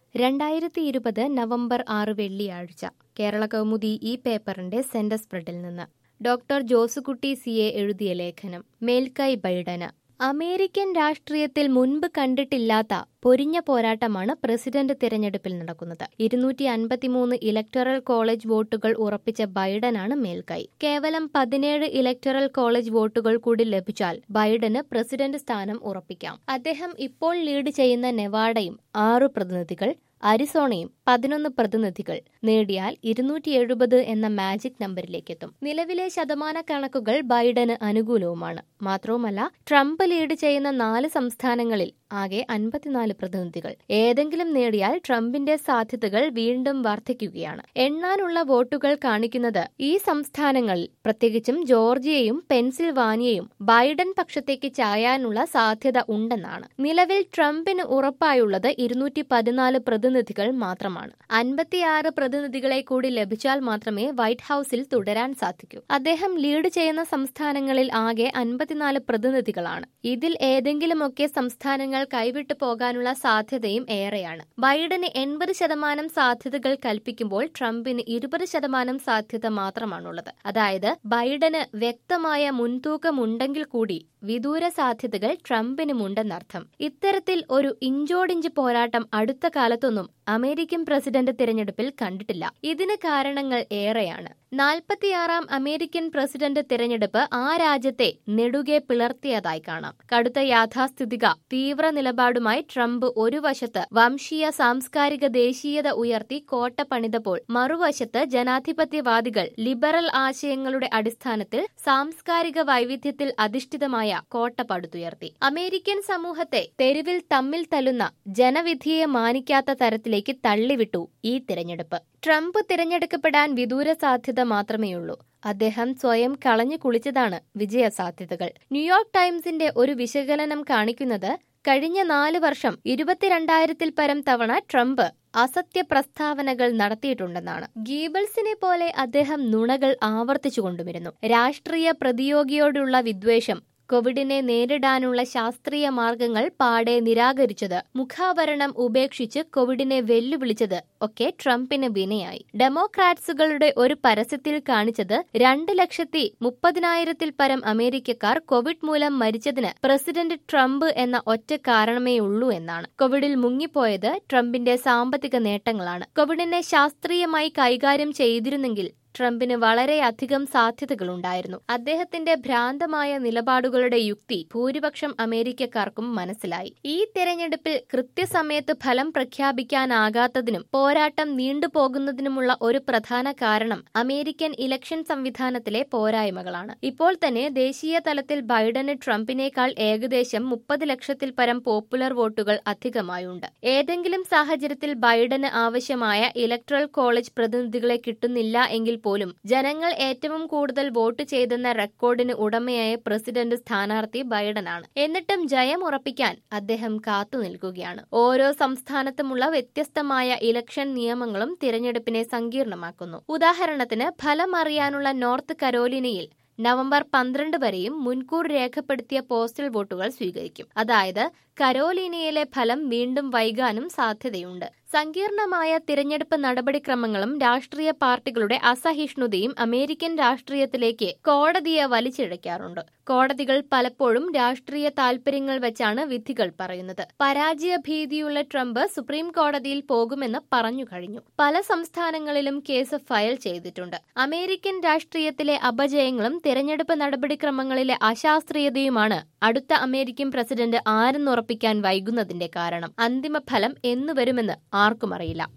രണ്ടായിരത്തി ഇരുപത് നവംബർ ആറ് വെള്ളിയാഴ്ച കേരള കൗമുദി ഈ പേപ്പറിന്റെ സെന്റർ സ്പ്രെഡിൽ നിന്ന് ഡോക്ടർ ജോസുകുട്ടി സി എ എഴുതിയ ലേഖനം മേൽക്കൈ ബൈഡന് അമേരിക്കൻ രാഷ്ട്രീയത്തിൽ മുൻപ് കണ്ടിട്ടില്ലാത്ത പൊരിഞ്ഞ പോരാട്ടമാണ് പ്രസിഡന്റ് തിരഞ്ഞെടുപ്പിൽ നടക്കുന്നത് ഇരുന്നൂറ്റി അൻപത്തിമൂന്ന് ഇലക്ടറൽ കോളേജ് വോട്ടുകൾ ഉറപ്പിച്ച ബൈഡനാണ് മേൽക്കൈ കേവലം പതിനേഴ് ഇലക്ടറൽ കോളേജ് വോട്ടുകൾ കൂടി ലഭിച്ചാൽ ബൈഡന് പ്രസിഡന്റ് സ്ഥാനം ഉറപ്പിക്കാം അദ്ദേഹം ഇപ്പോൾ ലീഡ് ചെയ്യുന്ന നെവാഡയും ആറ് പ്രതിനിധികൾ അരിസോണയും പതിനൊന്ന് പ്രതിനിധികൾ നേടിയാൽ ഇരുന്നൂറ്റി എഴുപത് എന്ന മാജിക് നമ്പറിലേക്കെത്തും നിലവിലെ ശതമാന കണക്കുകൾ ബൈഡന് അനുകൂലവുമാണ് മാത്രവുമല്ല ട്രംപ് ലീഡ് ചെയ്യുന്ന നാല് സംസ്ഥാനങ്ങളിൽ ആകെ അൻപത്തിനാല് പ്രതിനിധികൾ ഏതെങ്കിലും നേടിയാൽ ട്രംപിന്റെ സാധ്യതകൾ വീണ്ടും വർദ്ധിക്കുകയാണ് എണ്ണാനുള്ള വോട്ടുകൾ കാണിക്കുന്നത് ഈ സംസ്ഥാനങ്ങളിൽ പ്രത്യേകിച്ചും ജോർജിയയും പെൻസിൽവാനിയയും ബൈഡൻ പക്ഷത്തേക്ക് ചായാനുള്ള സാധ്യത ഉണ്ടെന്നാണ് നിലവിൽ ട്രംപിന് ഉറപ്പായുള്ളത് ഇരുന്നൂറ്റി പതിനാല് പ്രതിനിധികൾ മാത്രമാണ് അൻപത്തിയാറ് പ്രതിനിധികളെ കൂടി ലഭിച്ചാൽ മാത്രമേ വൈറ്റ് ഹൌസിൽ തുടരാൻ സാധിക്കൂ അദ്ദേഹം ലീഡ് ചെയ്യുന്ന സംസ്ഥാനങ്ങളിൽ ആകെ അൻപത്തിനാല് പ്രതിനിധികളാണ് ഇതിൽ ഏതെങ്കിലുമൊക്കെ സംസ്ഥാനങ്ങൾ കൈവിട്ടു പോകാനുള്ള സാധ്യതയും ഏറെയാണ് ബൈഡന് എൺപത് ശതമാനം സാധ്യതകൾ കൽപ്പിക്കുമ്പോൾ ട്രംപിന് ഇരുപത് ശതമാനം സാധ്യത മാത്രമാണുള്ളത് അതായത് ബൈഡന് വ്യക്തമായ മുൻതൂക്കമുണ്ടെങ്കിൽ കൂടി വിദൂര സാധ്യതകൾ ട്രംപിനുമുണ്ടെന്നർത്ഥം ഇത്തരത്തിൽ ഒരു ഇഞ്ചോടിഞ്ച് പോരാട്ടം അടുത്ത കാലത്തൊന്നും അമേരിക്കൻ പ്രസിഡന്റ് തിരഞ്ഞെടുപ്പിൽ കണ്ടിട്ടില്ല ഇതിന് കാരണങ്ങൾ ഏറെയാണ് നാൽപ്പത്തിയാറാം അമേരിക്കൻ പ്രസിഡന്റ് തിരഞ്ഞെടുപ്പ് ആ രാജ്യത്തെ നെടുകെ പിളർത്തിയതായി കാണാം കടുത്ത യാഥാസ്ഥിതിക തീവ്ര നിലപാടുമായി ട്രംപ് ഒരു വശത്ത് വംശീയ സാംസ്കാരിക ദേശീയത ഉയർത്തി കോട്ട പണിതപ്പോൾ മറുവശത്ത് ജനാധിപത്യവാദികൾ ലിബറൽ ആശയങ്ങളുടെ അടിസ്ഥാനത്തിൽ സാംസ്കാരിക വൈവിധ്യത്തിൽ അധിഷ്ഠിതമായ കോട്ട പടുത്തുയർത്തി അമേരിക്കൻ സമൂഹത്തെ തെരുവിൽ തമ്മിൽ തല്ലുന്ന ജനവിധിയെ മാനിക്കാത്ത തരത്തിലേക്ക് തള്ളിവിട്ടു ഈ തിരഞ്ഞെടുപ്പ് ട്രംപ് തിരഞ്ഞെടുക്കപ്പെടാൻ വിദൂര സാധ്യത മാത്രമേയുള്ളൂ അദ്ദേഹം സ്വയം കളഞ്ഞു കുളിച്ചതാണ് വിജയസാധ്യതകൾ ന്യൂയോർക്ക് ടൈംസിന്റെ ഒരു വിശകലനം കാണിക്കുന്നത് കഴിഞ്ഞ നാല് വർഷം ഇരുപത്തിരണ്ടായിരത്തിൽ പരം തവണ ട്രംപ് അസത്യ പ്രസ്താവനകൾ നടത്തിയിട്ടുണ്ടെന്നാണ് ഗീബിൾസിനെ പോലെ അദ്ദേഹം നുണകൾ ആവർത്തിച്ചുകൊണ്ടുവരുന്നു രാഷ്ട്രീയ പ്രതിയോഗിയോടുള്ള വിദ്വേഷം കോവിഡിനെ നേരിടാനുള്ള ശാസ്ത്രീയ മാർഗങ്ങൾ പാടെ നിരാകരിച്ചത് മുഖാവരണം ഉപേക്ഷിച്ച് കോവിഡിനെ വെല്ലുവിളിച്ചത് ഒക്കെ ട്രംപിന് വിനയായി ഡെമോക്രാറ്റ്സുകളുടെ ഒരു പരസ്യത്തിൽ കാണിച്ചത് രണ്ട് ലക്ഷത്തി മുപ്പതിനായിരത്തിൽ പരം അമേരിക്കക്കാർ കോവിഡ് മൂലം മരിച്ചതിന് പ്രസിഡന്റ് ട്രംപ് എന്ന ഒറ്റ കാരണമേ ഉള്ളൂ എന്നാണ് കോവിഡിൽ മുങ്ങിപ്പോയത് ട്രംപിന്റെ സാമ്പത്തിക നേട്ടങ്ങളാണ് കോവിഡിനെ ശാസ്ത്രീയമായി കൈകാര്യം ചെയ്തിരുന്നെങ്കിൽ ട്രംപിന് വളരെയധികം സാധ്യതകളുണ്ടായിരുന്നു അദ്ദേഹത്തിന്റെ ഭ്രാന്തമായ നിലപാടുകളുടെ യുക്തി ഭൂരിപക്ഷം അമേരിക്കക്കാർക്കും മനസ്സിലായി ഈ തെരഞ്ഞെടുപ്പിൽ കൃത്യസമയത്ത് ഫലം പ്രഖ്യാപിക്കാനാകാത്തതിനും പോരാട്ടം നീണ്ടുപോകുന്നതിനുമുള്ള ഒരു പ്രധാന കാരണം അമേരിക്കൻ ഇലക്ഷൻ സംവിധാനത്തിലെ പോരായ്മകളാണ് ഇപ്പോൾ തന്നെ ദേശീയ തലത്തിൽ ബൈഡന് ട്രംപിനേക്കാൾ ഏകദേശം മുപ്പത് ലക്ഷത്തിൽ പരം പോപ്പുലർ വോട്ടുകൾ അധികമായുണ്ട് ഏതെങ്കിലും സാഹചര്യത്തിൽ ബൈഡന് ആവശ്യമായ ഇലക്ട്രൽ കോളേജ് പ്രതിനിധികളെ കിട്ടുന്നില്ല എങ്കിൽ പോലും ജനങ്ങൾ ഏറ്റവും കൂടുതൽ വോട്ട് ചെയ്തെന്ന റെക്കോർഡിന് ഉടമയായ പ്രസിഡന്റ് സ്ഥാനാർത്ഥി ബൈഡനാണ് എന്നിട്ടും ജയം ഉറപ്പിക്കാൻ അദ്ദേഹം കാത്തുനിൽക്കുകയാണ് ഓരോ സംസ്ഥാനത്തുമുള്ള വ്യത്യസ്തമായ ഇലക്ഷൻ നിയമങ്ങളും തിരഞ്ഞെടുപ്പിനെ സങ്കീർണമാക്കുന്നു ഉദാഹരണത്തിന് ഫലം അറിയാനുള്ള നോർത്ത് കരോലിനയിൽ നവംബർ പന്ത്രണ്ട് വരെയും മുൻകൂർ രേഖപ്പെടുത്തിയ പോസ്റ്റൽ വോട്ടുകൾ സ്വീകരിക്കും അതായത് കരോലീനയിലെ ഫലം വീണ്ടും വൈകാനും സാധ്യതയുണ്ട് സങ്കീർണമായ തിരഞ്ഞെടുപ്പ് നടപടിക്രമങ്ങളും രാഷ്ട്രീയ പാർട്ടികളുടെ അസഹിഷ്ണുതയും അമേരിക്കൻ രാഷ്ട്രീയത്തിലേക്ക് കോടതിയെ വലിച്ചിഴയ്ക്കാറുണ്ട് കോടതികൾ പലപ്പോഴും രാഷ്ട്രീയ താൽപര്യങ്ങൾ വെച്ചാണ് വിധികൾ പറയുന്നത് പരാജയ ഭീതിയുള്ള ട്രംപ് സുപ്രീം കോടതിയിൽ പോകുമെന്ന് പറഞ്ഞു കഴിഞ്ഞു പല സംസ്ഥാനങ്ങളിലും കേസ് ഫയൽ ചെയ്തിട്ടുണ്ട് അമേരിക്കൻ രാഷ്ട്രീയത്തിലെ അപജയങ്ങളും തിരഞ്ഞെടുപ്പ് നടപടിക്രമങ്ങളിലെ അശാസ്ത്രീയതയുമാണ് അടുത്ത അമേരിക്കൻ പ്രസിഡന്റ് ആരെന്നുറപ്പിക്കാൻ വൈകുന്നതിന്റെ കാരണം അന്തിമ ഫലം എന്നു വരുമെന്ന് ആർക്കും അറിയില്ല